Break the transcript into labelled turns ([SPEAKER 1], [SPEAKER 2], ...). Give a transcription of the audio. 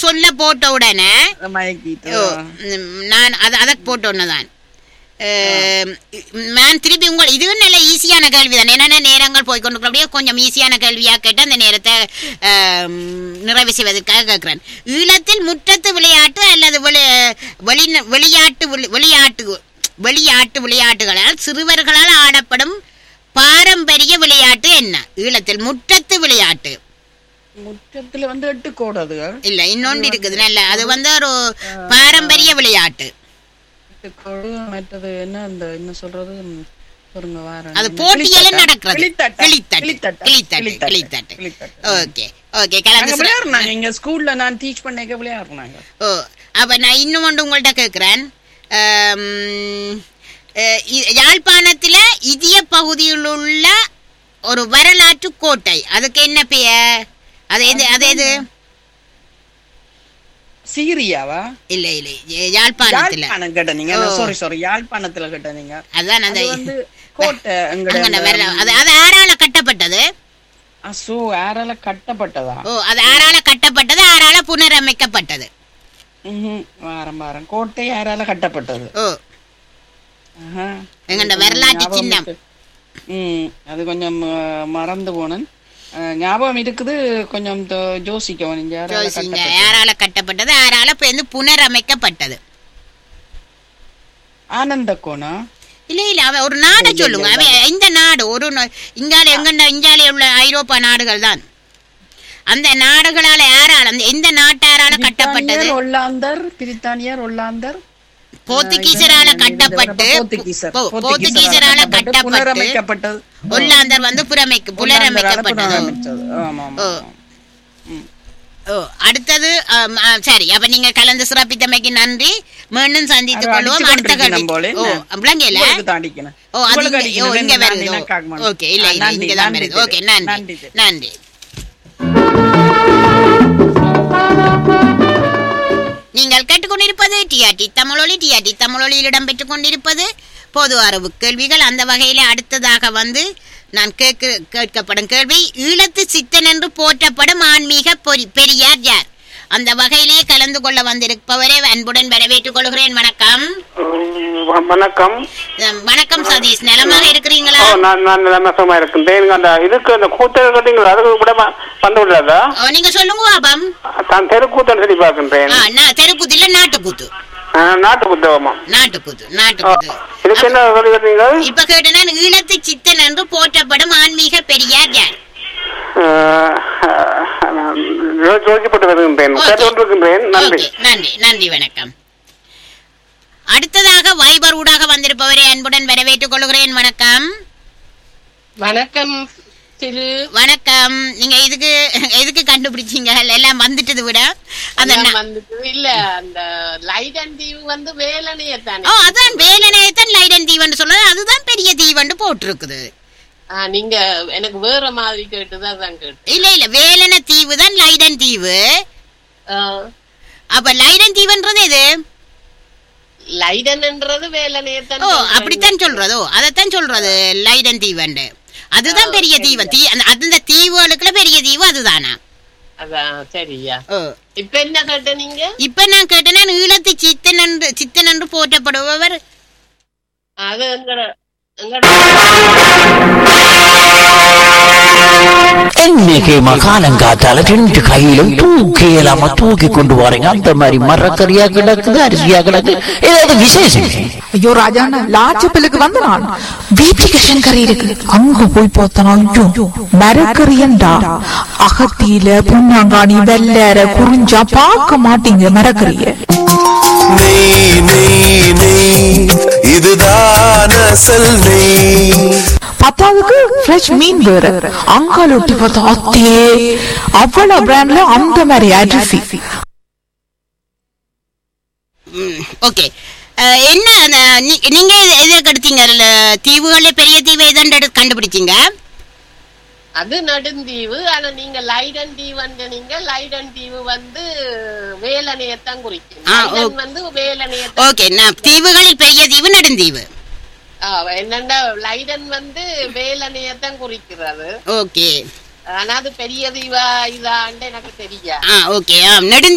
[SPEAKER 1] சொல்ல போட்ட உடனே
[SPEAKER 2] மயக்கிட்டு
[SPEAKER 1] ஓ, ம், நான் அது அதை போட்ட உடனே தான் அஹ், நான் திருப்பி உங்கள் இதுவும் நல்ல ஈஸியான கேள்வி தான் என்னென்ன நேரங்கள் போய் கொண்டு அப்படியே கொஞ்சம் ஈஸியான கேள்வியாக கேட்டு அந்த நேரத்தை அஹ், நிறைவு செய்வதற்காக கேட்கிறேன் ஈழத்தில் முற்றத்து விளையாட்டு அல்லது வெளி வெளி விளையாட்டு விளை- விளையாட்டு வெளியாட்டு விளையாட்டுகளால் சிறுவர்களால் ஆடப்படும் பாரம்பரிய விளையாட்டு என்ன ஈழத்தில் முற்றத்து விளையாட்டு
[SPEAKER 2] முற்றத்துல வந்து எட்டு கோடுதுகள்
[SPEAKER 1] இல்ல இன்னொன்று இருக்குது நல்ல அது வந்து ஒரு பாரம்பரிய விளையாட்டு
[SPEAKER 2] எட்டு கோடு மற்றது என்ன இந்த என்ன சொல்றது ம், பாருங்க வார
[SPEAKER 1] அது போட்டியில நடக்கிறது
[SPEAKER 2] கிளித்தட்டா
[SPEAKER 1] கிளித்தட்டு
[SPEAKER 2] கிளித்தட்டா
[SPEAKER 1] கிளித்தட்டு கிளித்தட்டு
[SPEAKER 2] கிளித்தட்டு
[SPEAKER 1] ஓகே ஓகே
[SPEAKER 2] நாங்க
[SPEAKER 1] கலந்து
[SPEAKER 2] விளையாடுனாங்க எங்க ஸ்கூல்ல நான் டீச் பண்ணேக்க விளையாடுனாங்க
[SPEAKER 1] ஓ அப்ப நான் இன்னும் ஒன்று உங்கள்ட்ட கேட்கிறேன் ஆம், அஹ், இ- யாழ்ப்பாணத்துல இதய பகுதியில் உள்ள ஒரு வரலாற்று கோட்டை அதுக்கு என்ன பெயர் அது எது அது எது
[SPEAKER 2] சீரியாவா
[SPEAKER 1] இல்ல இல்ல யா- யாழ்ப்பாணத்துல
[SPEAKER 2] யாழ்ப்பாணம் கேட்ட நீங்க சாரி சாரி யாழ்ப்பாணத்துல கேட்ட நீங்க
[SPEAKER 1] அதான் அந்த
[SPEAKER 2] அது வந்து கோட்டை எங்கட
[SPEAKER 1] அங்கன வரல அது அது ஆறால கட்டப்பட்டது
[SPEAKER 2] சோ ஆறால கட்டப்பட்டதா
[SPEAKER 1] ஓ அது ஆறால கட்டப்பட்டது ஆறால புனரமைக்கப்பட்டது
[SPEAKER 2] ம்ஹும். வாரம் வாரம் கோட்டை யாரால கட்டப்பட்டது
[SPEAKER 1] ஓ
[SPEAKER 2] ஆஹா.
[SPEAKER 1] எங்கண்ட வரலாற்று
[SPEAKER 2] ஞாபகம்
[SPEAKER 1] சின்னம்
[SPEAKER 2] இருக்கு. ம் அது கொஞ்சம் அஹ், மறந்து போனேன் அஹ், ஞாபகம் இருக்குது கொஞ்சம் தோ- யோசிக்கவும் நீங்க யாரால
[SPEAKER 1] யோசிங்க
[SPEAKER 2] கட்டப்பட்டது?
[SPEAKER 1] யாரால கட்டப்பட்டது ஆறால இப்ப வந்து புனரமைக்கப்பட்டது
[SPEAKER 2] ஆனந்த கோணா
[SPEAKER 1] இல்ல இல்ல அவன் ஒரு நாடை சொல்லுங்க அவன் இந்த நாடு ஒரு நா- இங்கால எங்கண்ட இங்காலே உள்ள ஐரோப்பா நாடுகள் தான் அந்த நாடுகளால யாரால அந்த எந்த நாட்டாரால கட்டப்பட்டது
[SPEAKER 2] பிரித்தானியர், ஒல்லாந்தர் பிரித்தானியர் ஒல்லாந்தர்
[SPEAKER 1] போர்த்துகீசரால கட்டப்பட்டு
[SPEAKER 2] போர்த்துகீசர்
[SPEAKER 1] போ- போர்த்துகீசரால கட்டப்பட்டு
[SPEAKER 2] புனரமைக்கப்பட்டது
[SPEAKER 1] ஒல்லாந்தர் வந்து புறமைக்கு
[SPEAKER 2] ஒல்லாந்தரால
[SPEAKER 1] புனரமைக்கப்பட்டது
[SPEAKER 2] புனரமைச்சது. ஆமா ஆமா
[SPEAKER 1] ஓ. ஓ அடுத்தது ஆம், ஆ, சரி அப்ப நீங்க கலந்து சிறப்பித்தமைக்கு நன்றி மீண்டும் சந்தித்துக்
[SPEAKER 2] அது
[SPEAKER 1] கொள்வோம்
[SPEAKER 2] அடிச்சு
[SPEAKER 1] அடுத்த கேள்வி
[SPEAKER 2] கொண்டிருக்கணும் போல,
[SPEAKER 1] ஓ
[SPEAKER 2] என்ன?
[SPEAKER 1] விளங்கல
[SPEAKER 2] உங்களுக்கு தான் அடிக்கணும்.
[SPEAKER 1] ஓ அது
[SPEAKER 2] உங்களுக்கு
[SPEAKER 1] இங்க- ஓ
[SPEAKER 2] அடிக்கணும்.
[SPEAKER 1] இங்க
[SPEAKER 2] நான்
[SPEAKER 1] வருது
[SPEAKER 2] எனக்கு ஆக மாட்டேன்.
[SPEAKER 1] ஓகே இல்ல
[SPEAKER 2] ஆ,
[SPEAKER 1] இல்ல
[SPEAKER 2] நன்றி,
[SPEAKER 1] இங்க தான்
[SPEAKER 2] நன்றி
[SPEAKER 1] வருது ஓகே
[SPEAKER 2] தெரியும்.
[SPEAKER 1] நன்றி
[SPEAKER 2] நன்றி தெரியும்.
[SPEAKER 1] நன்றி நீங்கள் கேட்டுக்கொண்டிருப்பது டிஆர்டி தமிழொலி டிஆர்டி தமிழொலியில் இடம்பெற்றுக் கொண்டிருப்பது பொது அறிவு கேள்விகள் அந்த வகையில அடுத்ததாக வந்து நான் கேட்க கேட்கப்படும் கேள்வி ஈழத்து சித்தன் என்று போற்றப்படும் ஆன்மீக பொறி- பெரியார் யார் அந்த வகையிலே கலந்து கொள்ள வந்திருப்பவரை அன்புடன் வரவேற்றுக் கொள்கிறேன் வணக்கம்
[SPEAKER 3] வ- வணக்கம்
[SPEAKER 1] அஹ், வணக்கம் சதீஷ் நலமாக இருக்கிறீங்களா
[SPEAKER 3] ஓ நான் நான் நலமசமா இருக்கின்றேன் அந்த இதுக்கு அந்த கூத்தல் கட்டிங்களா அதுக்கு கூட வ- வந்து விடாதா
[SPEAKER 1] ஓ, நீங்க சொல்லுங்க பாபம்
[SPEAKER 3] தான் தெருக்கூத்தல் சொல்லி பார்க்கின்றேன்
[SPEAKER 1] ஆ, நா- தெருக்கூத்து இல்ல நாட்டுக்கூத்து
[SPEAKER 3] ஆ, நாட்டு புத்தகமா
[SPEAKER 1] நாட்டுக்கூத்து
[SPEAKER 3] ஓ,
[SPEAKER 1] நாட்டுக்கூத்து
[SPEAKER 3] இதுக்கு என்ன சொல்லி கட்டீங்க
[SPEAKER 1] இப்ப கேட்டேன் ஈழத்து சித்தன் என்று போற்றப்படும் ஆன்மீக பெரியார் யார்
[SPEAKER 3] யோசிக்கப்பட்டு வருகின்றேன்
[SPEAKER 1] ஓகே.
[SPEAKER 3] கேட்டுக்கொண்டிருக்கின்றேன் நன்றி
[SPEAKER 1] ஓகே, நன்றி நன்றி வணக்கம் அடுத்ததாக வைபர் ஊடாக வந்திருப்பவரை அன்புடன் வரவேற்றுக் கொள்கிறேன் வணக்கம்
[SPEAKER 4] வணக்கம் திரு
[SPEAKER 1] வணக்கம் நீங்க இதுக்கு எதுக்கு கண்டுபிடிச்சீங்க எல்லாம் வந்துட்டது விட அந்த
[SPEAKER 4] எல்லாம்
[SPEAKER 1] ந-
[SPEAKER 4] வந்துட்டு இல்ல அந்த லைட் அண்ட் தீவு வந்து வேலனைய
[SPEAKER 1] ஓ
[SPEAKER 4] தானே
[SPEAKER 1] அதான் வேலனையத்தான் லைடன் தீவன் சொல்றது அதுதான் பெரிய தீவன் போட்டிருக்குது
[SPEAKER 4] ஆ, நீங்க எனக்கு வேற மாதிரி கேட்டுதான் அதான் கேட்டு
[SPEAKER 1] இல்ல இல்ல வேலன தீவு தான் லைடன் தீவு அப்ப லைடன் தீவுன்றது எது
[SPEAKER 4] லைடன்ன்றது வேலனையத்தான்
[SPEAKER 1] ஓ
[SPEAKER 4] சொல்றேன்.
[SPEAKER 1] அப்படித்தான் சொல்றதோ அதைத்தான் சொல்றது லைடன் தீவன் அதுதான் பெரிய தீவன் தீ அந்த அந்த தீவுகளுக்குள்ள பெரிய தீவு அதுதானா
[SPEAKER 4] அதான் சரியா
[SPEAKER 1] ஓ
[SPEAKER 4] இப்ப என்ன கேட்ட நீங்க
[SPEAKER 1] இப்ப நான் கேட்டேன்னா ஈழத்து சித்தன் என்று சித்தன் என்று போற்றப்படுபவர்
[SPEAKER 4] அது எங்கட எங்கட
[SPEAKER 5] இன்னைக்கு மகாலங்காத்தால ரெண்டு கையிலும் தூக்கி இல்லாம தூக்கி கொண்டு வரீங்க அந்த மாதிரி மரக்கறியா கிடக்குது அரிசியா கிடக்கு ஏதாவது விசேஷம்
[SPEAKER 6] ஐயோ ராஜாண்ணா லாச்சப்பிலுக்கு வந்து நான் வீட்டுக்கு கறி இருக்கு அங்க போய் பார்த்தனா ஐயோ மரக்கறியண்டா அகத்தியில புண்ணாங்காணி வெள்ளற குறிஞ்சா பார்க்க மாட்டீங்க மரக்கறிய
[SPEAKER 7] நெய் நெய் நெய் இதுதான் அசல் நெய்
[SPEAKER 6] பத்தாவதுக்கு ஃப்ரெஷ் மீன் வேற அங்கால ஒட்டி பார்த்தா அத்தே அவ்வளவு பிராண்ட்ல அந்த மாதிரி அரிசி
[SPEAKER 1] ஓகே என்ன அந்த நீ- நீங்க எது- எதுக்கு எடுத்தீங்க அதுல தீவுகள்ல பெரிய தீவு எதாண்டு கண்டுபிடிச்சீங்க
[SPEAKER 4] அது நடுந்தீவு ஆனா நீங்க லைடன் தீவு நீங்க லைடன் தீவு வந்து வேலனையத்தான் குறிக்கும்
[SPEAKER 1] ஆ,
[SPEAKER 4] லைடன்
[SPEAKER 1] ஓ.
[SPEAKER 4] வந்து வேலனையத்தான்
[SPEAKER 1] ஓகே நான் தீவுகளில் பெரிய தீவு நெடுந்தீவு
[SPEAKER 4] ஆ, என்னன்னா லைடன் வந்து வேலனையத்தான் குறிக்கிறது
[SPEAKER 1] ஓகே
[SPEAKER 4] ஆனா அது பெரிய தீவா இதாண்டு எனக்கு தெரியாது
[SPEAKER 1] ஆ ஓகே ஆ நெடுந்தீவு